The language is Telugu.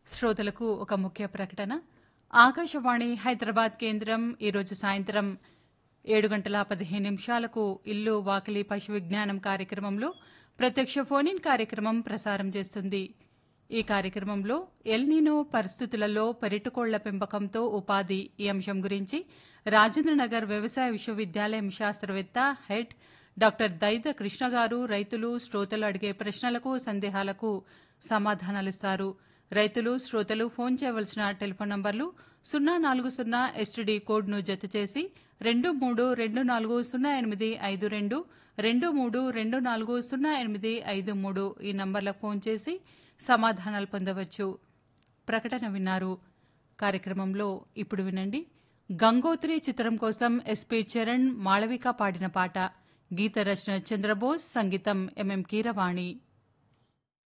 శ్రోతలకు ఒక ముఖ్య ప్రకటన ఆకాశవాణి హైదరాబాద్ కేంద్రం ఈరోజు సాయంత్రం ఏడు గంటల పదిహేను నిమిషాలకు ఇల్లు వాకిలి పశు విజ్ఞానం కార్యక్రమంలో ప్రత్యక్ష ఫోన్ ఇన్ కార్యక్రమం ప్రసారం చేస్తుంది ఈ కార్యక్రమంలో ఎల్నినో పరిస్థితులలో పెరటికోళ్ల పెంపకంతో ఉపాధి ఈ అంశం గురించి రాజేంద్రనగర్ వ్యవసాయ విశ్వవిద్యాలయం శాస్త్రవేత్త హెడ్ డాక్టర్ దైద కృష్ణ గారు రైతులు శ్రోతలు అడిగే ప్రశ్నలకు సందేహాలకు సమాధానాలిస్తారు రైతులు శ్రోతలు ఫోన్ చేయవలసిన టెలిఫోన్ నంబర్లు సున్నా నాలుగు సున్నా ఎస్టీడీ కోడ్ను జత చేసి రెండు మూడు రెండు నాలుగు సున్నా ఎనిమిది ఐదు రెండు రెండు మూడు రెండు నాలుగు సున్నా ఎనిమిది ఐదు మూడు ఈ నంబర్లకు ఫోన్ చేసి సమాధానాలు పొందవచ్చు ప్రకటన విన్నారు కార్యక్రమంలో ఇప్పుడు వినండి గంగోత్రి చిత్రం కోసం ఎస్పీ చరణ్ మాళవిక పాడిన పాట గీత రచన చంద్రబోస్ సంగీతం ఎంఎం కీరవాణి